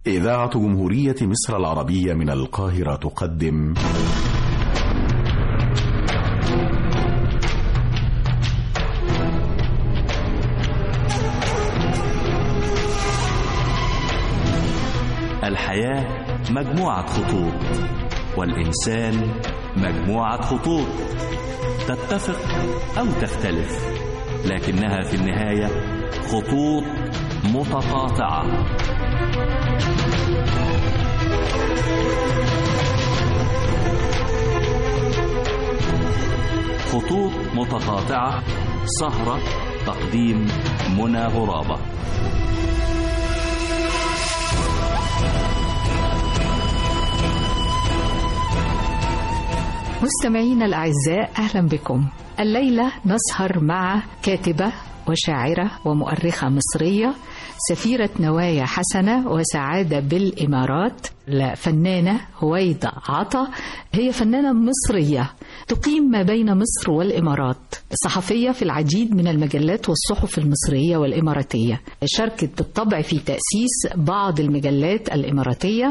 إذاعة جمهورية مصر العربية من القاهرة تقدم الحياة مجموعة خطوط والإنسان مجموعة خطوط تتفق أو تختلف لكنها في النهاية خطوط متقاطعة خطوط متقاطعة سهرة تقديم منى غرابة مستمعينا الأعزاء أهلا بكم الليلة نسهر مع كاتبة وشاعرة ومؤرخة مصرية سفيرة نوايا حسنة وسعادة بالإمارات الفنانة هويدا عطا هي فنانة مصرية تقيم ما بين مصر والإمارات صحفية في العديد من المجلات والصحف المصرية والإماراتية شاركت بالطبع في تأسيس بعض المجلات الإماراتية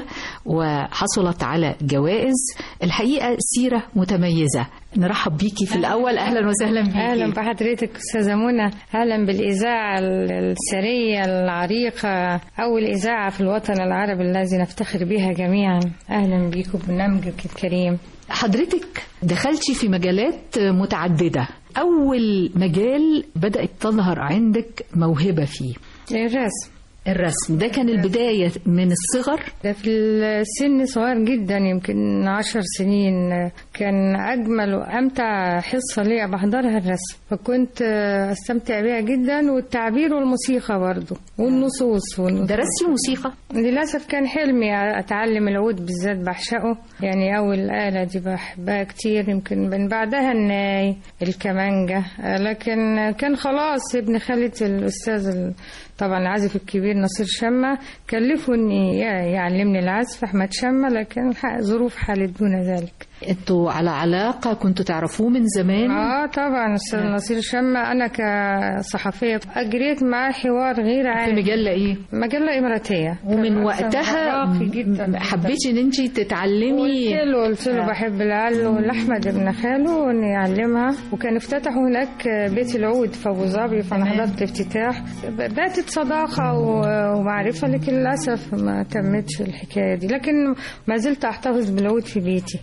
وحصلت على جوائز الحقيقة سيرة متميزة نرحب بيكي في الأول أهلا وسهلا بيكي اهلا بحضرتك استاذه منى اهلا بالاذاعه السريه العريقه اول اذاعه في الوطن العربي الذي نفتخر بها جميعا اهلا بيكم برنامجك الكريم حضرتك دخلتي في مجالات متعددة أول مجال بدأت تظهر عندك موهبة فيه الرسم الرسم ده كان البداية من الصغر ده في السن صغير جدا يمكن عشر سنين كان أجمل وأمتع حصة ليا بحضرها الرسم فكنت أستمتع بيها جدا والتعبير والموسيقى برضو والنصوص والنصوص. درستي موسيقى للأسف كان حلمي أتعلم العود بالذات بعشقه يعني أول آلة دي بحبها كتير يمكن من بعدها الناي الكمانجة لكن كان خلاص ابن خالتي الأستاذ ال- طبعا العازف الكبير نصير شمة كلفوا اني يعلمني العزف احمد شمة لكن الحق ظروف حالت دون ذلك انتوا على علاقة كنتوا تعرفوه من زمان اه طبعا استاذ نصير شمة انا كصحفية اجريت معاه حوار غير في عادي مجلة ايه مجلة إماراتية ومن كان وقتها راقي جدا حبيتي ان انت تتعلمي قلت له قلت له آه. بحب لعله لاحمد ابن خاله انه يعلمها وكان افتتحوا هناك بيت العود في ابو ظبي فانا حضرت افتتاح باتت صداقه و- ومعرفه لكن للاسف ما تمتش الحكايه دي لكن ما زلت احتفظ بالعود في بيتي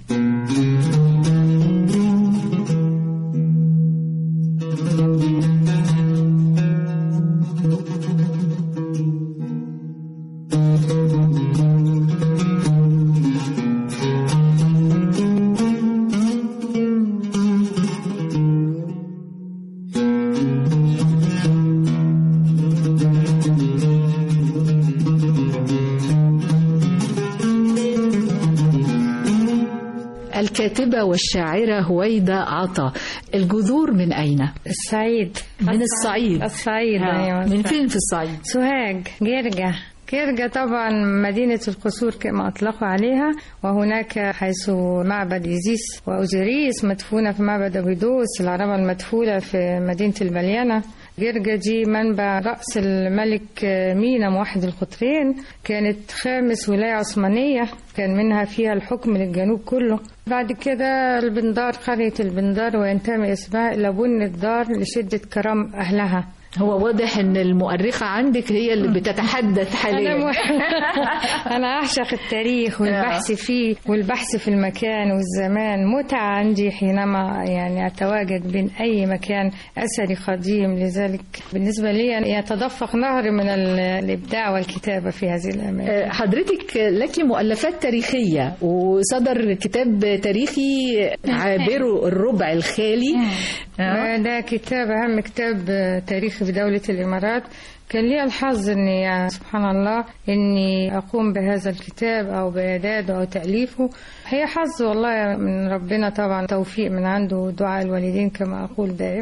الكاتبة والشاعرة هويدا عطا الجذور من أين؟ الصعيد من الصعيد الصعيد آه. أيوة من الصعيد. فين في الصعيد؟ سوهاج جرجة جرجة طبعا مدينة القصور كما أطلقوا عليها وهناك حيث معبد إيزيس وأوزيريس مدفونة في معبد أبيدوس العربة المدفونة في مدينة البليانة جرجة دي منبع رأس الملك مينا موحد القطرين كانت خامس ولاية عثمانية كان منها فيها الحكم للجنوب كله بعد كده البندار قرية البندار وينتمي اسمها إلى بن الدار لشدة كرم أهلها هو واضح ان المؤرخة عندك هي اللي بتتحدث حاليا أنا, م... أنا أعشق التاريخ والبحث فيه والبحث في المكان والزمان متعة عندي حينما يعني أتواجد بين أي مكان أثري قديم لذلك بالنسبة لي يتدفق نهر من ال- الإبداع والكتابة في هذه الأماكن آه، حضرتك لك مؤلفات تاريخية وصدر كتاب تاريخي عابر الربع الخالي آه. ده كتاب أهم كتاب تاريخي في دولة الإمارات كان لي الحظ اني يعني سبحان الله اني اقوم بهذا الكتاب او باعداده او تاليفه هي حظ والله من ربنا طبعا توفيق من عنده دعاء الوالدين كما اقول دائما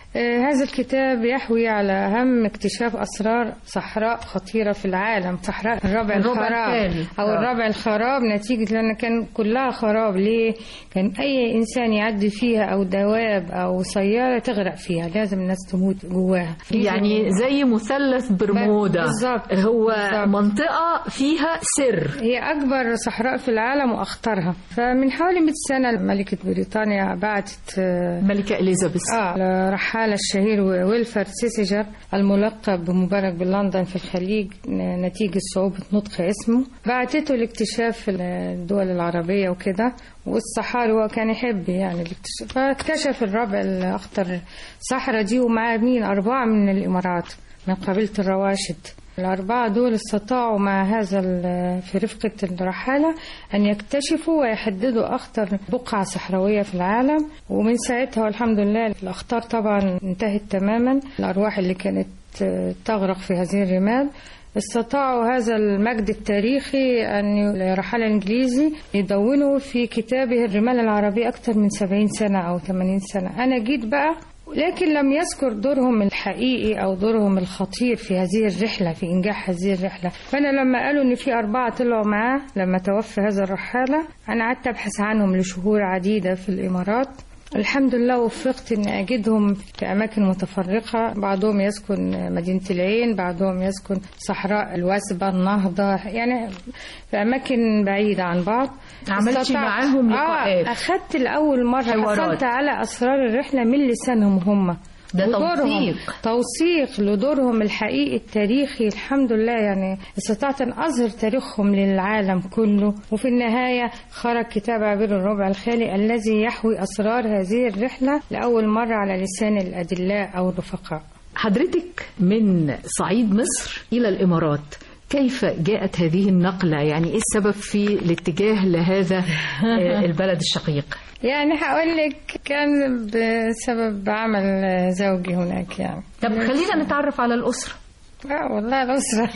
آه، هذا الكتاب يحوي على أهم اكتشاف أسرار صحراء خطيرة في العالم صحراء الربع الربع الخراب الثاني. أو آه. الربع الخراب نتيجة لأن كان كلها خراب ليه؟ كان أي إنسان يعدي فيها أو دواب أو سيارة تغرق فيها لازم الناس تموت جواها يعني زي مثلث برمودا بالظبط. هو بالظبط. منطقة فيها سر هي أكبر صحراء في العالم وأخطرها فمن حوالي 100 سنة ملكة بريطانيا بعتت آه، ملكة إليزابيث اه الرحالة الشهير ويلفرد سيسجر الملقب بمبارك بلندن في الخليج ن- نتيجة صعوبة نطق اسمه بعتته لاكتشاف الدول العربية وكده والصحاري هو كان يحب يعني الاكتشاف فاكتشف الربع الأخطر صحراء دي ومعاه مين أربعة من الإمارات من قبيلة الرواشد الأربعة دول استطاعوا مع هذا ال- في رفقة الرحالة أن يكتشفوا ويحددوا أخطر بقعة صحراوية في العالم ومن ساعتها والحمد لله الأخطار طبعا انتهت تماما الأرواح اللي كانت آه، تغرق في هذه الرمال استطاعوا هذا المجد التاريخي أن الرحالة الإنجليزي يدونوا في كتابه الرمال العربية أكثر من 70 سنة أو 80 سنة أنا جيت بقى لكن لم يذكر دورهم الحقيقي أو دورهم الخطير في هذه الرحلة في إنجاح هذه الرحلة فأنا لما قالوا إن في أربعة طلعوا معاه لما توفى هذا الرحالة أنا قعدت أبحث عنهم لشهور عديدة في الإمارات الحمد لله وفقت ان اجدهم في اماكن متفرقه بعضهم يسكن مدينه العين بعضهم يسكن صحراء الوثبه النهضه يعني في اماكن بعيده عن بعض عملتي استطعت- معاهم لقاءات. آه اخدت لاول مره حوارات. حصلت على اسرار الرحله من لسانهم هم ده ودورهم- توثيق. توثيق لدورهم الحقيقي التاريخي الحمد لله يعني استطعت ان اظهر تاريخهم للعالم كله وفي النهايه خرج كتاب عبير الربع الخالي الذي يحوي اسرار هذه الرحله لاول مره على لسان الادلاء او الرفقاء حضرتك من صعيد مصر إلى الإمارات كيف جاءت هذه النقلة يعني إيه السبب في الاتجاه لهذا آه، البلد الشقيق يعني هقول لك كان بسبب عمل زوجي هناك يعني طب خلينا نتعرف على الأسرة اه والله الأسرة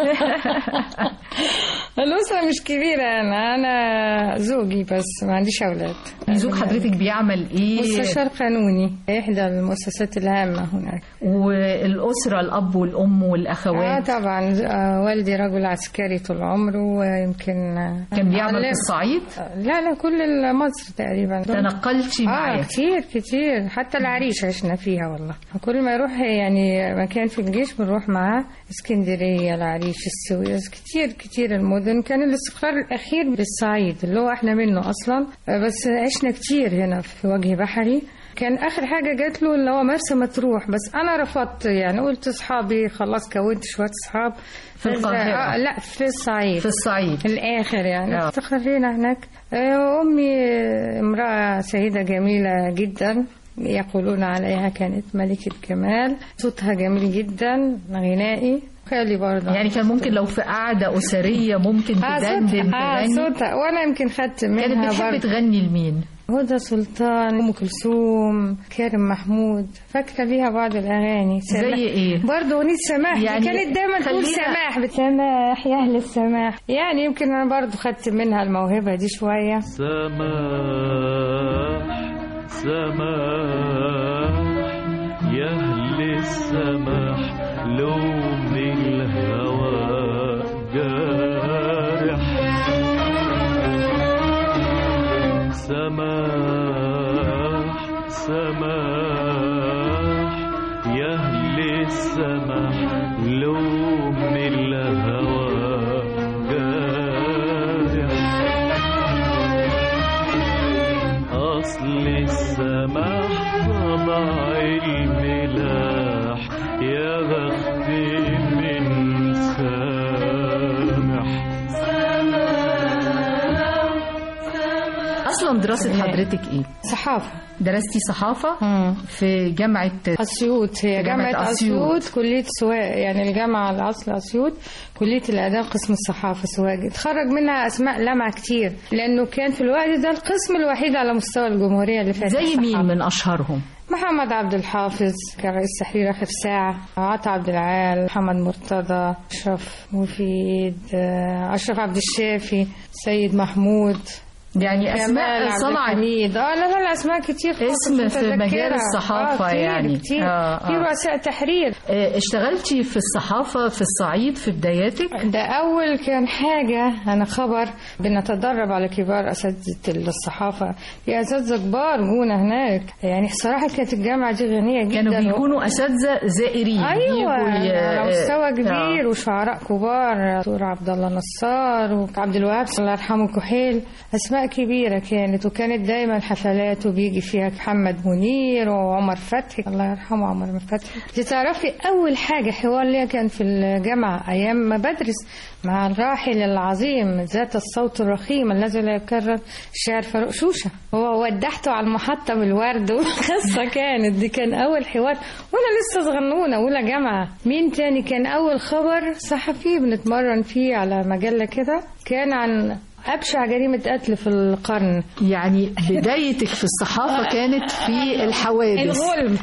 الأسرة مش كبيرة أنا أنا زوجي بس ما عنديش أولاد زوج حضرتك بيعمل إيه مستشار قانوني إحدى المؤسسات الهامة هناك والأسرة الأب والأم اه والأخوات طبعا آه، والدي رجل عسكري طول عمره ويمكن آه، كان بيعمل في علم- الصعيد لا لا كل مصر تقريبا تنقلتي اه معاه كتير كتير حتى العريش عشنا فيها والله كل ما يروح يعني مكان في الجيش بنروح معاه اسكندريه العريش السويس كتير كتير المدن كان الاستقرار الاخير بالصعيد اللي هو احنا منه اصلا آه، بس عشنا كتير هنا في وجه بحري كان اخر حاجه جات له اللي هو مرسى مطروح بس انا رفضت يعني قلت اصحابي خلاص كونت شويه اصحاب في القاهرة. آه لا في الصعيد في الصعيد في الآخر يعني آه. استقرينا هناك آه، أمي امرأة سيدة جميلة جدا يقولون عليها كانت ملكة جمال صوتها جميل جدا غنائي خالي برضه يعني كان ممكن لو في قعدة أسرية ممكن آه تدندن صوتها آه تغني صوتها وأنا يمكن خدت كانت منها بتحب برضه تغني لمين؟ هدى سلطان أم كلثوم كارم محمود فاكرة ليها بعض الأغاني زي سماح. إيه؟ برضه أغنية سماح يعني يعني كانت دايما تقول خلينا- سماح بسماح يا أهل السماح يعني يمكن أنا برضه خدت منها الموهبة دي شوية سماح سماح يا أهل السماح لو من الهوى جارح سماح سماح يا أهل السماح لو من الهوى جارح أصل السماح طبع الملاح يا بخت من سامح أصلا دراسة حضرتك إيه؟ صحافة درستي صحافة في جامعة أسيوط هي جامعة جامعة أسيوط. أسيوط كلية سواق يعني الجامعة الأصل أسيوط كلية الآداب قسم الصحافة سواق اتخرج منها أسماء لمع كتير لأنه كان في الوقت ده القسم الوحيد على مستوى الجمهورية اللي فاتت زي مين من أشهرهم؟ محمد عبد الحافظ كان رئيس تحرير آخر ساعة عطا عبد العال محمد مرتضى أشرف مفيد آه، أشرف عبد الشافي سيد محمود يعني كمال اسماء عبد صنعت الحميد اه لا لا لا اسماء كتير خالص اسم مش في مجال متذكرة. الصحافة آه كتير يعني. كتير آه، في آه. رؤساء تحرير آه، اشتغلتي في الصحافة في الصعيد في بداياتك ده أول كان حاجة أنا خبر بنتدرب على كبار أساتذة الصحافة في أساتذة كبار جونا هناك يعني صراحة كانت الجامعة دي غنية جدا كانوا بيكونوا اساتذه زائرين ايوه بيجوا ي- على مستوى آه. كبير وشعراء كبار دكتور عبد الله نصار وعبد الوهاب الله يرحمه كحيل اسماء كبيره كانت وكانت دايما حفلات وبيجي فيها محمد منير وعمر فتحي الله يرحمه عمر فتحي انت تعرفي اول حاجه حوار ليا كان في الجامعه ايام ما بدرس مع الراحل العظيم ذات الصوت الرخيم الذي لا يكرر الشاعر فاروق شوشه هو ودحته على المحطه بالورد والقصه كانت دي كان اول حوار وانا لسه صغنونه اولى جامعه مين تاني كان اول خبر صحفي بنتمرن فيه على مجله كده كان عن ابشع جريمه قتل في القرن يعني بدايتك في الصحافة كانت في الحوادث الغلب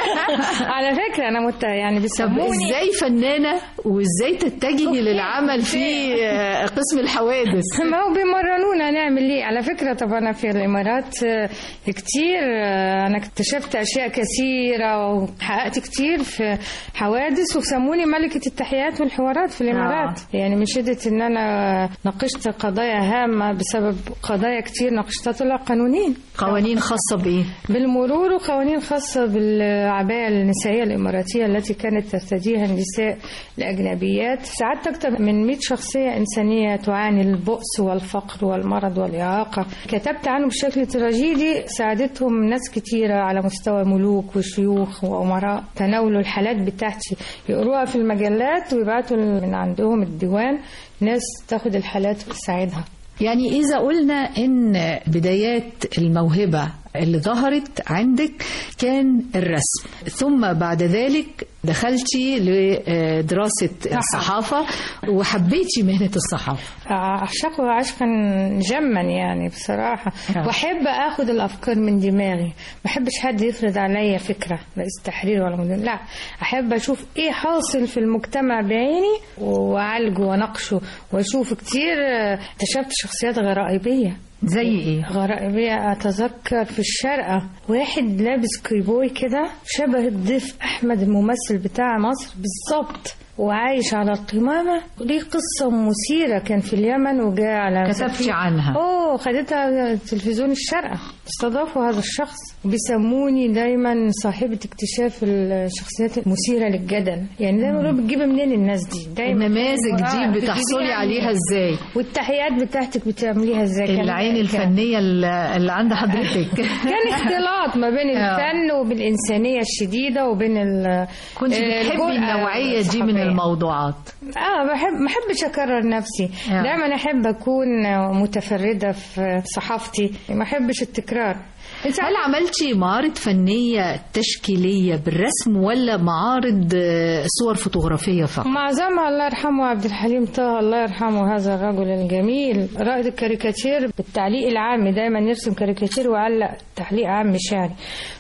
على فكره انا مت يعني طب بيسموني ازاي فنانة وازاي تتجهي للعمل في آه، قسم الحوادث ما هو بيمرنونا نعمل ايه على فكره طب انا في الامارات آه، كتير آه، انا اكتشفت اشياء كثيره وحققت كتير في حوادث وسموني ملكه التحيات والحوارات في الامارات آه. يعني من شده ان انا ناقشت قضايا هامه بسبب قضايا كتير ناقشتها طلع قانونين قوانين خاصة بايه بالمرور وقوانين خاصة بالعباية النسائية الإماراتية التي كانت ترتديها النساء الأجنبيات ساعدت أكثر من 100 شخصية إنسانية تعاني البؤس والفقر والمرض والإعاقة كتبت عنه بشكل تراجيدي ساعدتهم ناس كتيرة على مستوى ملوك وشيوخ وأمراء تناولوا الحالات بتاعتي يقروها في المجلات ويبعتوا من عندهم الديوان ناس تاخد الحالات وتساعدها يعني إذا قلنا إن بدايات الموهبة اللي ظهرت عندك كان الرسم ثم بعد ذلك دخلتي لدراسة الصحافة وحبيتي مهنة الصحافة أعشقه عشقا جما يعني بصراحة آه. وأحب أخذ الأفكار من دماغي ما أحبش حد يفرض عليا فكرة رئيس تحرير ولا مدير لا أحب أشوف إيه حاصل في المجتمع بعيني وأعالجه وأناقشه وأشوف كتير آه، اكتشفت شخصيات غرائبية زي إيه؟ غرائبية أتذكر في الشارقة واحد لابس كيبوي كده شبه الضيف أحمد الممثل بتاع مصر بالظبط وعايش على القمامة وليه قصة مثيرة كان في اليمن وجاء على كتبتي عنها اوه خدتها تلفزيون الشارقة استضافوا هذا الشخص بيسموني دايما صاحبة اكتشاف الشخصيات المثيرة للجدل يعني دايما يقولوا بتجيبي منين الناس دي دايما النماذج آه، دي بتجيبيها بتحصلي عليها منين؟ ازاي؟ والتحيات بتاعتك بتعمليها ازاي كان- العين كان- الفنية اللي اللي عند حضرتك كان اختلاط ما بين آه. الفن وبين الإنسانية الشديدة وبين ال كنت آه، بتحبي الجرأة النوعية دي من الصحفية. الموضوعات اه بحب ما احبش اكرر نفسي آه. دايما احب اكون متفرده في صحافتي ما احبش التكرار انت هل عملتي معارض فنية تشكيلية بالرسم ولا معارض آه، صور فوتوغرافية فقط؟ معظمها الله يرحمه عبد الحليم طه الله يرحمه هذا الرجل الجميل رائد الكاريكاتير بالتعليق العام دايما يرسم كاريكاتير ويعلق تعليق عام شعري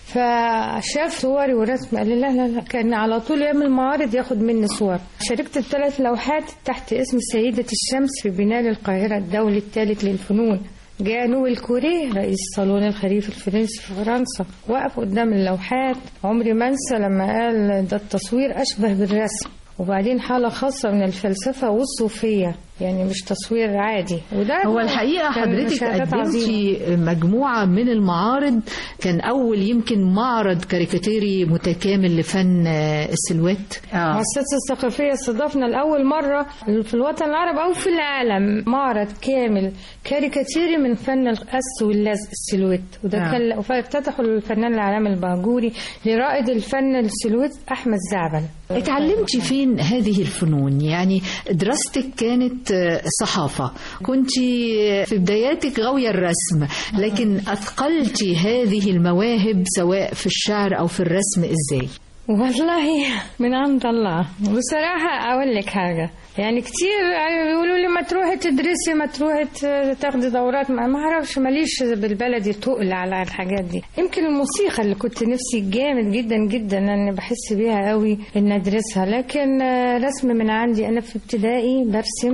فشاف صوري ورسم قال لي لا لا لا كان على طول يعمل معارض ياخد مني صور شاركت بثلاث لوحات تحت اسم سيدة الشمس في بناء القاهرة الدولي الثالث للفنون جاء نويل كوري رئيس صالون الخريف الفرنسي في فرنسا وقف قدام اللوحات عمري ما انسى لما قال ده التصوير اشبه بالرسم وبعدين حالة خاصة من الفلسفة والصوفية يعني مش تصوير عادي وده هو الحقيقة كان حضرتك مشاهدات عظيمة. قدمتي مجموعة من المعارض كان أول يمكن معرض كاريكاتيري متكامل لفن آه، السلوات مؤسسة الثقافية استضافنا لأول مرة في الوطن العربي أو في العالم معرض كامل كاريكاتيري من فن القص واللزق السلويت وده آه. كان فافتتحوا الفنان العالمي الباجوري لرائد الفن السلويت أحمد زعبل اتعلمتي فين هذه الفنون يعني دراستك كانت آه، صحافة كنت في بداياتك غاوية الرسم لكن أثقلتي هذه المواهب سواء في الشعر أو في الرسم إزاي والله من عند الله بصراحة أقول لك حاجة يعني كتير يعني بيقولوا لي ما تروحي تدرسي ما تروحي ت- تاخدي دورات ما ما اعرفش ماليش بالبلدي تقل على الحاجات دي يمكن الموسيقى اللي كنت نفسي جامد جدا جدا انا بحس بيها قوي ان ادرسها لكن آه، رسم من عندي انا في ابتدائي برسم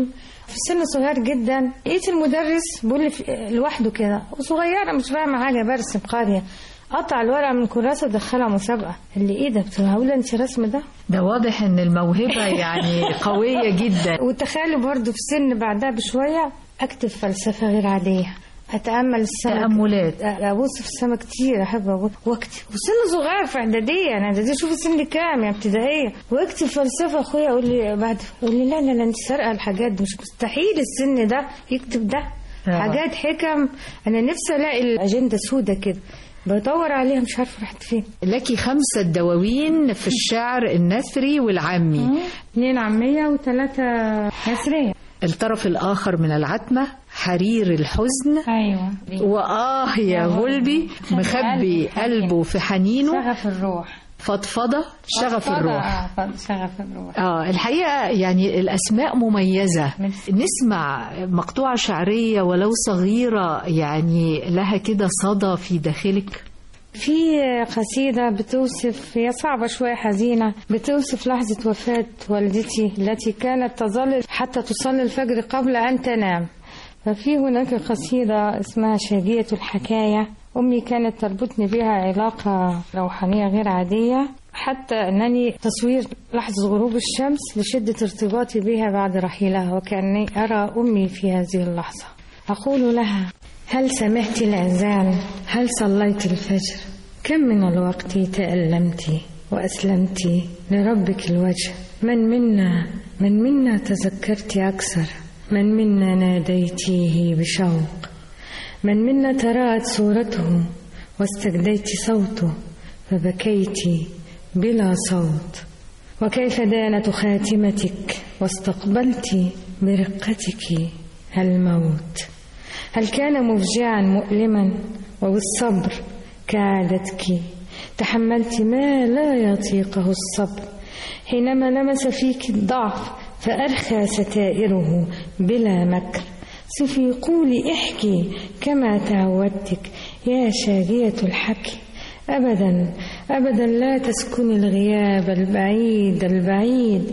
في سن صغير جدا لقيت المدرس بيقول لي في- لوحده كده وصغيره مش فاهمه حاجه برسم قريه قطع الورقه من كراسه ودخلها مسابقه اللي ايه ده قلت له هقول انت رسم ده ده واضح ان الموهبة يعني قوية جدا وتخيلي برضه في سن بعدها بشويه اكتب فلسفه غير عاديه اتامل السمك تأملات. ابص في السماء كتير احب ابص واكتب وسن صغير في اعداديه انا اعداديه شوف سن كام يا ابتدائيه واكتب فلسفه اخويا يقول لي بعد يقول لي لا لا لا انت سارقه الحاجات دي مش مستحيل السن ده يكتب ده آه. حاجات حكم انا نفسي الاقي الاجنده سودة كده بدور عليها مش عارفه راحت فين لك خمسة دواوين في الشعر النثري والعامي اثنين عاميه وثلاثه نثريه الطرف الآخر من العتمة حرير الحزن ايوه وآه يا غلبي مخبي قلبه في حنينه شغف الروح فضفضة شغف الروح آه، شغف الروح اه الحقيقة يعني الأسماء مميزة نسمع مقطوعة شعرية ولو صغيرة يعني لها كده صدى في داخلك في قصيدة بتوصف هي صعبة شوية حزينة بتوصف لحظة وفاة والدتي التي كانت تظل حتى تصلي الفجر قبل أن تنام ففي هناك قصيدة اسمها شاجية الحكاية أمي كانت تربطني بها علاقة روحانية غير عادية حتى أنني تصوير لحظة غروب الشمس لشدة ارتباطي بها بعد رحيلها وكأني أرى أمي في هذه اللحظة أقول لها هل سمعت الأذان هل صليت الفجر كم من الوقت تألمت وأسلمت لربك الوجه من منا من منا تذكرت أكثر من منا ناديتيه بشوق من منا ترأت صورته واستجديت صوته فبكيت بلا صوت وكيف دانت خاتمتك واستقبلت برقتك الموت هل كان مفجعا مؤلما وبالصبر كعادتك تحملت ما لا يطيقه الصبر حينما لمس فيك الضعف فأرخى ستائره بلا مكر صفي قولي احكي كما تعودتك يا شاجية الحكي أبدا أبدا لا تسكني الغياب البعيد البعيد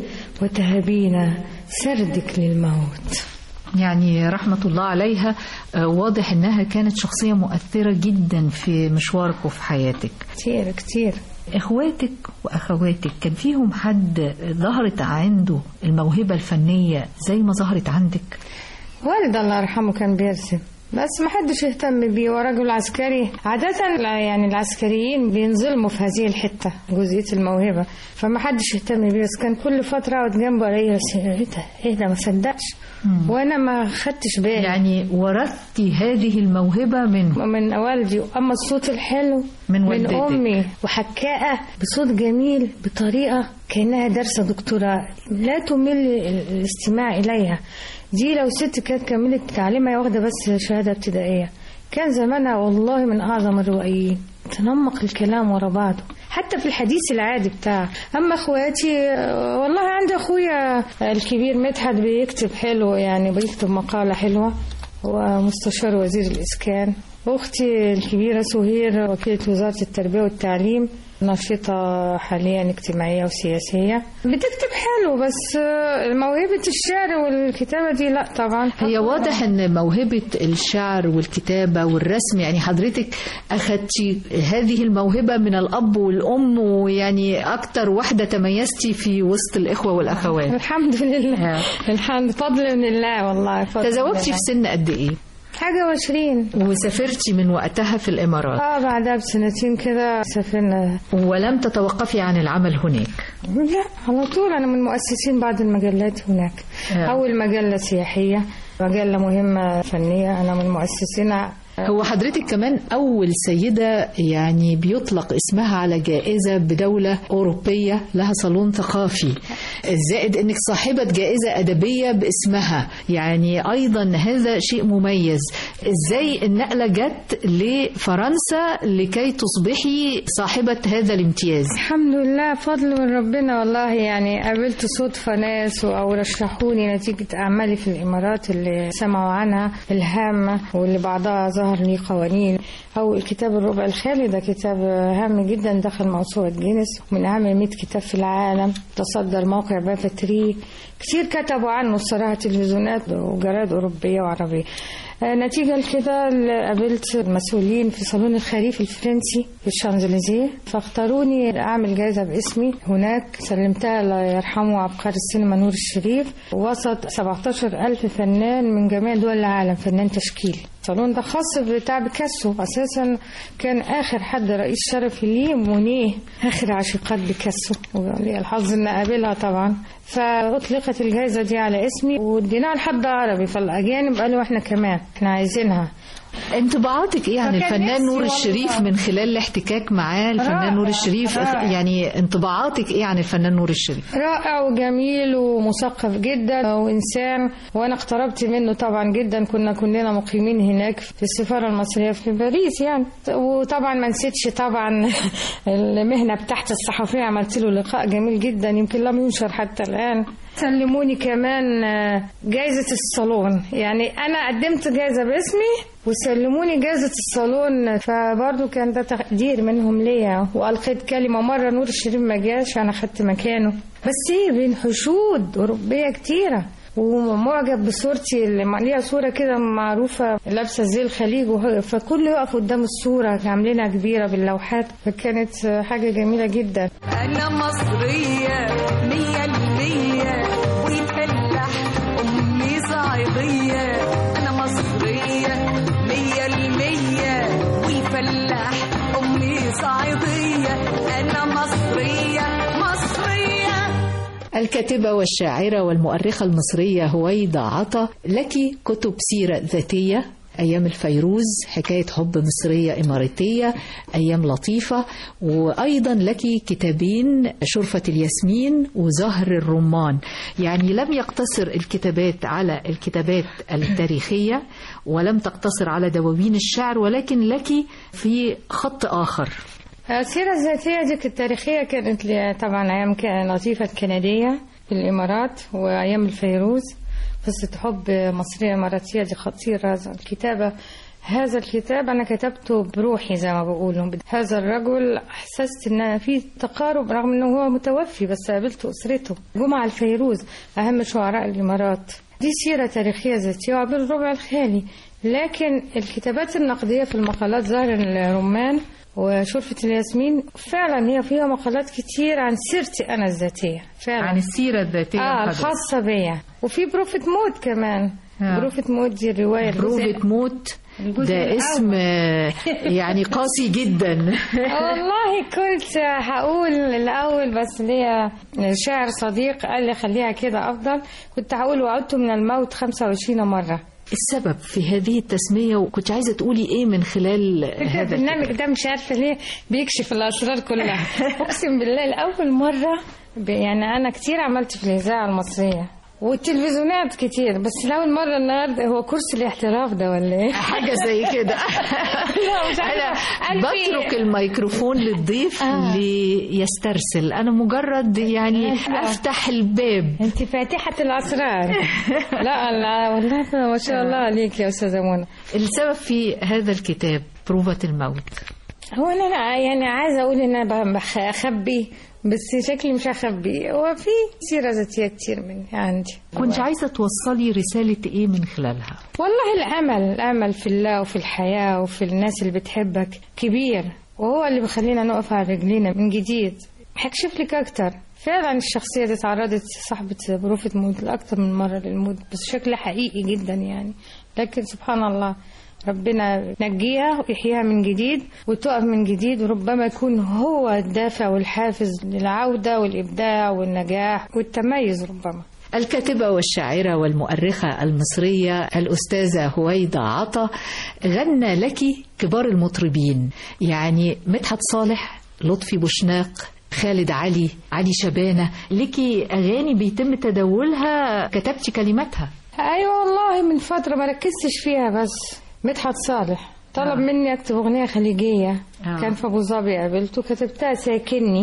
وتهبين سردك للموت يعني رحمة الله عليها آه، واضح انها كانت شخصية مؤثرة جدا في مشوارك وفي حياتك كتير كتير اخواتك واخواتك كان فيهم حد ظهرت عنده الموهبة الفنية زي ما ظهرت عندك والد الله يرحمه كان بيرسم بس ما حدش يهتم بيه ورجل عسكري عادة لا- يعني العسكريين بينظلموا في هذه الحتة جزئية الموهبة فما حدش يهتم بيه بس كان كل فترة اقعد جنبه الاقيه بس ايه ده ايه ده ما صدقش وانا ما خدتش بالي يعني ورثتي هذه الموهبة منه من والدي اما الصوت الحلو من من والدتك. امي وحكاءه بصوت جميل بطريقه كانها دارسه دكتوراه لا تمل ال- الاستماع اليها دي لو ست كانت كملت تعليمها واخده بس شهاده ابتدائيه كان زمانها والله من اعظم الروائيين تنمق الكلام ورا بعضه حتى في الحديث العادي بتاعه اما اخواتي آه، والله عندي اخويا الكبير مدحت بيكتب حلو يعني بيكتب مقاله حلوه ومستشار وزير الإسكان أختي الكبيرة سهير وكيلة وزارة التربية والتعليم نشيطة حاليا اجتماعية وسياسية بتكتب حلو بس آه، موهبة الشعر والكتابة دي لا طبعا هي واضح ان موهبة الشعر والكتابة والرسم يعني حضرتك اخدتي هذه الموهبة من الاب والام ويعني اكتر واحدة تميزتي في وسط الاخوة والاخوات الحمد لله آه. الحمد فضل من الله والله فضل تزوجتي من في سن قد ايه حاجة وعشرين وسافرتي من وقتها في الامارات اه بعدها بسنتين كده سافرنا ولم تتوقفي عن العمل هناك لا على طول أنا من مؤسسين بعض المجلات هناك آه. أول مجلة سياحية مجلة مهمة فنية أنا من مؤسسينها هو حضرتك كمان أول سيدة يعني بيطلق اسمها على جائزة بدولة أوروبية لها صالون ثقافي زائد أنك صاحبة جائزة أدبية باسمها يعني أيضا هذا شيء مميز إزاي النقلة جت لفرنسا لكي تصبحي صاحبة هذا الامتياز الحمد لله فضل من ربنا والله يعني قابلت صدفة ناس أو رشحوني نتيجة أعمالي في الإمارات اللي سمعوا عنها الهامة واللي بعضها ظهر ظهر ليه قوانين أو الكتاب الربع الخالي ده كتاب هام جدا دخل موسوعة جينيس من أهم 100 كتاب في العالم تصدر موقع بابا تري كتير كتبوا عنه الصراحة تلفزيونات وجرائد أوروبية وعربية آه، نتيجة لكده قابلت المسؤولين في صالون الخريف الفرنسي في الشانزليزيه فاختاروني أعمل جائزة باسمي هناك سلمتها الله يرحمه عبقري السينما نور الشريف وسط 17 ألف فنان من جميع دول العالم فنان تشكيل الصالون ده خاص بتاع بيكاسو اساسا كان اخر حد رئيس شرفي ليه مونيه اخر عشيقات بيكاسو ولي الحظ ان اقابلها طبعا فاطلقت الجائزه دي على اسمي واديناها لحد عربي فالاجانب قالوا احنا كمان احنا عايزينها انطباعاتك ايه عن فكان الفنان نفسي نور والله. الشريف من خلال الاحتكاك معاه الفنان رائع، نور الشريف رائع. يعني انطباعاتك ايه عن الفنان نور الشريف رائع وجميل ومثقف جدا وانسان وانا اقتربت منه طبعا جدا كنا كلنا مقيمين هناك في السفاره المصريه في باريس يعني وطبعا ما نسيتش طبعا المهنه بتاعت الصحفيه عملت له لقاء جميل جدا يمكن لم ينشر حتى الان سلموني كمان آه، جايزة الصالون يعني أنا قدمت جايزة باسمي وسلموني جايزة الصالون فبرضه كان ده تقدير منهم ليا وألقيت كلمة مرة نور الشريف ما جاش أنا خدت مكانه بس إيه بين حشود أوروبية كتيرة ومعجب بصورتي اللي ليها صورة كده معروفة لابسة زي الخليج وه- فكله يقف قدام الصورة عاملينها كبيرة باللوحات فكانت آه، حاجة جميلة جدا أنا مصرية مية المية ويفلح أمي صعيدية أنا مصرية مية المية ويفلح أمي صعيدية أنا مصرية مصرية الكاتبة والشاعرة والمؤرخة المصرية هويدا عطا لك كتب سيرة ذاتية أيام الفيروز حكاية حب مصرية إماراتية أيام لطيفة وأيضا لك كتابين شرفة الياسمين وزهر الرمان يعني لم يقتصر الكتابات على الكتابات التاريخية ولم تقتصر على دواوين الشعر ولكن لك في خط آخر السيرة الذاتية دي التاريخية كانت لي طبعا أيام كان لطيفة الكندية في الإمارات وأيام الفيروز قصة حب مصرية إماراتية دي خطيرة الكتابة هذا الكتاب أنا كتبته بروحي زي ما بقولوا هذا الرجل أحسست إن في تقارب رغم إنه هو متوفي بس قابلت أسرته جمعة الفيروز أهم شعراء الإمارات دي سيرة تاريخية ذاتية وعبر الربع الخالي لكن الكتابات النقدية في المقالات زهر الرمان وشرفة الياسمين فعلا هي فيها مقالات كتير عن سيرتي أنا الذاتية فعلا عن السيرة الذاتية اه لحضرتك. الخاصة بيا وفي بروفة موت كمان آه. بروفة موت دي الرواية الجزء- بروفة موت الجزء ده الأول. اسم آه، يعني قاسي جدا والله كنت هقول الأول بس ليا شاعر صديق قال لي خليها كده أفضل كنت هقول وعدت من الموت 25 مرة السبب في هذه التسمية وكنت عايزة تقولي ايه من خلال هذا الكتاب؟ البرنامج ده مش عارفة ليه بيكشف الأسرار كلها أقسم بالله لأول مرة ب- يعني أنا كتير عملت في الإذاعة المصرية والتلفزيونات كتير بس لأول مرة النهاردة هو كرسي الاحتراف ده ولا إيه؟ حاجة زي كده لا، مش عارفة. أنا قال في- بترك الميكروفون للضيف آه. ليسترسل أنا مجرد يعني أيوة. أفتح الباب انت فاتحة الأسرار لا لا والله ما شاء الله عليك يا أستاذة منى السبب في هذا الكتاب بروفة الموت هو أنا يعني عايزة أقول إن أنا بخ- أخبي بس شكلي مش هخبي هو في سيرة ذاتية كتير مني عندي كنت عايزة توصلي رسالة ايه من خلالها والله الأمل الأمل في الله وفي الحياة وفي الناس اللي بتحبك كبير وهو اللي بيخلينا نقف على رجلينا من جديد هكشف لك أكتر فعلا الشخصية دي تعرضت صاحبة بروفة موت لأكتر من مرة للموت بس شكل حقيقي جدا يعني لكن سبحان الله ربنا نجيها ويحييها من جديد وتقف من جديد وربما يكون هو الدافع والحافز للعودة والإبداع والنجاح والتميز ربما الكاتبة والشاعرة والمؤرخة المصرية الأستاذة هويدا عطا غنى لك كبار المطربين يعني مدحت صالح لطفي بوشناق خالد علي علي شبانة لك أغاني بيتم تداولها كتبتي كلماتها ايوه والله من فتره ما ركزتش فيها بس مدحت صالح طلب آه. مني اكتب اغنيه خليجيه آه. كان في ابو ظبي قابلته كتبتها ساكني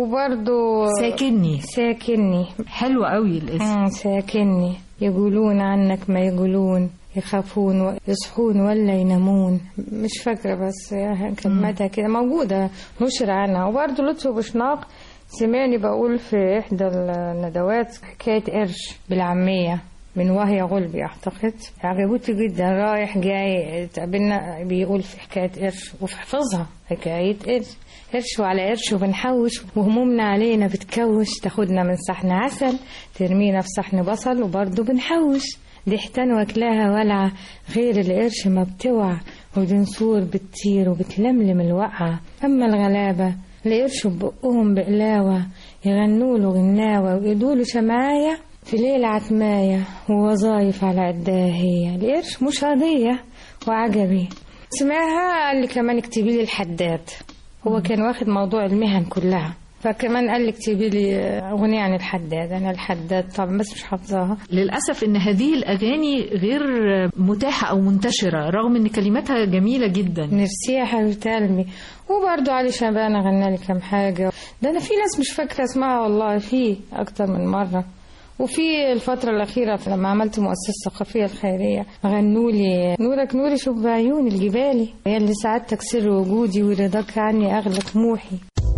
وبرضو ساكني ساكني حلو قوي الاسم مم، ساكني يقولون عنك ما يقولون يخافون يصحون ولا ينامون مش فاكرة بس كلماتها كده موجودة نشر عنها وبرضه لطفي بوشناق سمعني بقول في إحدى الندوات حكاية قرش بالعامية من وهي غلبي أعتقد عجبتني جدا رايح جاي تقابلنا بيقول في حكاية قرش وفي حفظها حكاية قرش قرش وعلى قرش وبنحوش وهمومنا علينا بتكوش تاخدنا من صحن عسل ترمينا في صحن بصل وبرضه بنحوش دي حيتان واكلاها ولعة غير القرش ما بتوع ودنسور بتطير وبتلملم الوقعة أما الغلابة القرش ببقهم بقلاوة يغنوا له غناوة ويقولوا له شمعاية في ليلة عتماية ووظايف على قدها هي القرش مش قضية وعجبي سمعها قال لي كمان اكتبي لي الحداد هو كان واخد موضوع المهن كلها فكمان قال لي اكتبي لي اغنيه عن الحداد انا الحداد طبعا بس مش حافظاها للأسف إن هذه الأغاني غير متاحة أو منتشرة رغم إن كلماتها جميلة جدا ميرسي يا حبيبه قلبي وبرضه علي شبانة غنى لي كام حاجه ده انا في ناس مش فاكره اسمها والله في اكتر من مره وفي الفترة الأخيرة لما عملت مؤسسة الثقافية الخيرية غنوا لي نورك نوري شوف بعيون الجبالي هي اللي سعادتك سر وجودي ورضاك عني أغلى طموحي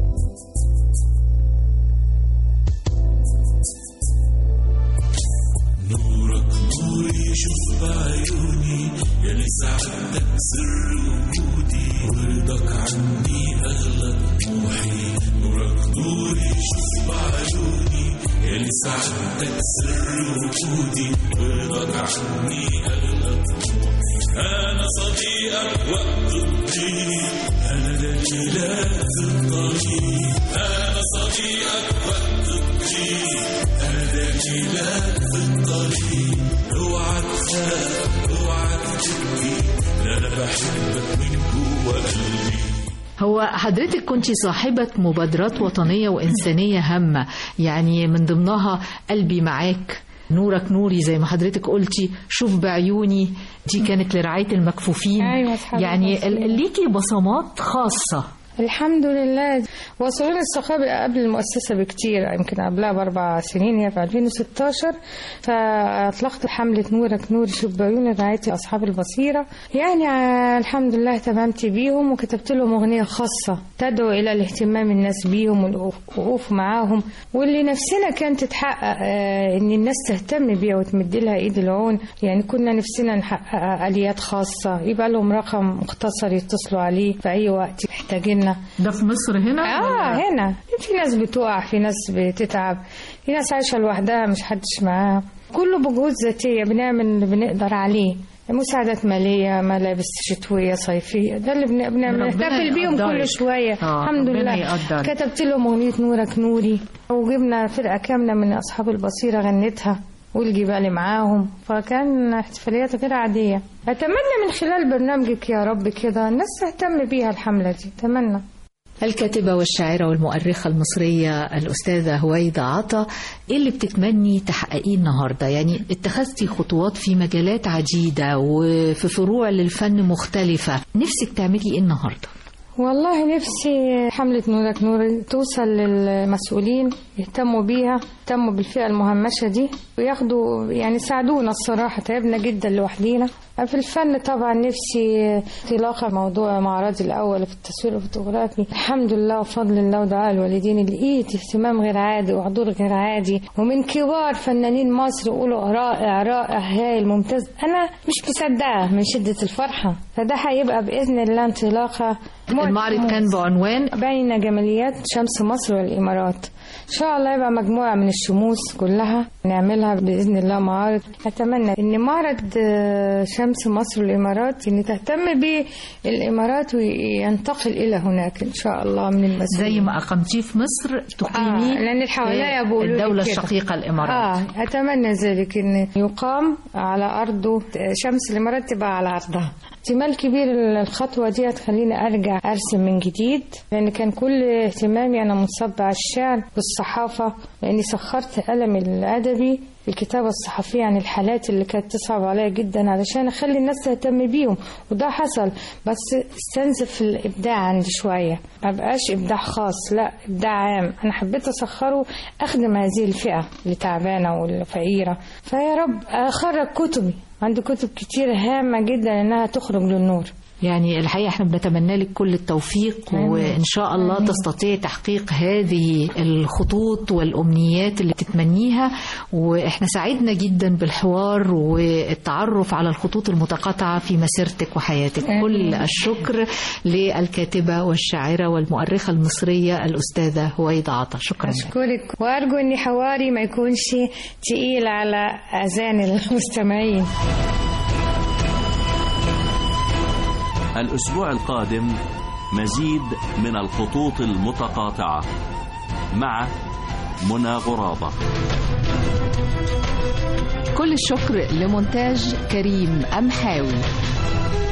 هو حضرتك كنت صاحبة مبادرات وطنية وإنسانية هامة يعني من ضمنها قلبي معاك نورك نوري زي ما حضرتك قلتي شوف بعيوني دي كانت لرعاية المكفوفين أيوة، أصحاب يعني المكفوفين. ال- ليكي بصمات خاصة الحمد لله وصلنا الثقافة قبل المؤسسة بكتير يمكن قبلها بأربع سنين هي في 2016 فأطلقت حملة نورك نور شوف بعيون رعاية أصحاب البصيرة يعني آه، الحمد لله اهتممت بيهم وكتبت لهم أغنية خاصة تدعو إلى الاهتمام الناس بيهم والوقوف معاهم واللي نفسنا كانت تتحقق آه، إن الناس تهتم بيها وتمد لها إيد العون يعني كنا نفسنا نحقق آليات خاصة يبقى لهم رقم مختصر يتصلوا عليه في أي وقت محتاجيننا ده في مصر هنا اه هنا في ناس بتقع في ناس بتتعب في ناس عايشه لوحدها مش حدش معاها كله بجهود ذاتيه بنعمل اللي بنقدر عليه مساعدات مالية ملابس شتوية صيفية ده اللي بن- بنعمل ربنا نحتفل بيهم يقدرك. كل شوية آه، الحمد ربنا لله يقدرك. كتبت لهم أغنية نورك نوري وجبنا فرقة كاملة من أصحاب البصيرة غنتها والجبال معاهم فكان احتفاليات غير عادية أتمنى من خلال برنامجك يا رب كده الناس تهتم بيها الحملة دي أتمنى الكاتبة والشاعرة والمؤرخة المصرية الأستاذة هويدا عطا إيه اللي بتتمني تحققيه النهاردة يعني اتخذتي خطوات في مجالات عديدة وفي فروع للفن مختلفة نفسك تعملي إيه النهاردة والله نفسي حملة نورك نور توصل للمسؤولين يهتموا بيها يهتموا بالفئة المهمشة دي وياخدوا يعني يساعدونا الصراحة تعبنا جدا لوحدينا في الفن طبعا نفسي انطلاقة موضوع معرضي الأول في التصوير الفوتوغرافي الحمد لله وفضل الله ودعاء الوالدين لقيت اهتمام غير عادي وحضور غير عادي ومن كبار فنانين مصر يقولوا رائع رائع هايل ممتاز أنا مش مصدقة من شدة الفرحة فده هيبقى بإذن الله انطلاقة المعرض كان بعنوان بين جماليات شمس مصر والإمارات إن شاء الله يبقى مجموعة من الشموس كلها نعملها بإذن الله معارض أتمنى إن معرض آه، شمس مصر والإمارات إن تهتم به الإمارات وينتقل إلى هناك إن شاء الله من المسؤولين زي ما أقمتيه في مصر تقيمي آه، لأن اللي حواليا في بيقولوا لي الدولة كده. الشقيقة الإمارات آه أتمنى ذلك إن يقام على أرضه شمس الإمارات تبقى على أرضها احتمال كبير الخطوة دي هتخليني أرجع أرسم من جديد لأن كان كل اهتمامي أنا منصب على الشعر والصحافة لأني سخرت قلمي الأدبي في الكتابة الصحفية عن الحالات اللي كانت تصعب عليا جدا علشان أخلي الناس تهتم بيهم وده حصل بس استنزف الإبداع عندي شوية ما بقاش إبداع خاص لا إبداع عام أنا حبيت أسخره أخدم هذه الفئة اللي تعبانة والفقيرة فيا رب أخرج كتبي عنده كتب كتير هامة جدا إنها تخرج للنور يعني الحقيقة احنا بنتمنى لك كل التوفيق آمين. وإن شاء الله آمين. تستطيع تحقيق هذه الخطوط والأمنيات اللي تتمنيها وإحنا سعدنا جدا بالحوار والتعرف على الخطوط المتقاطعة في مسيرتك وحياتك آمين. كل الشكر للكاتبة والشاعرة والمؤرخة المصرية الأستاذة هويدا عطا شكرا لك. أشكرك وأرجو إن حواري ما يكونش تقيل على أذان المستمعين الأسبوع القادم مزيد من الخطوط المتقاطعة مع منى غرابة كل الشكر لمونتاج كريم أمحاوي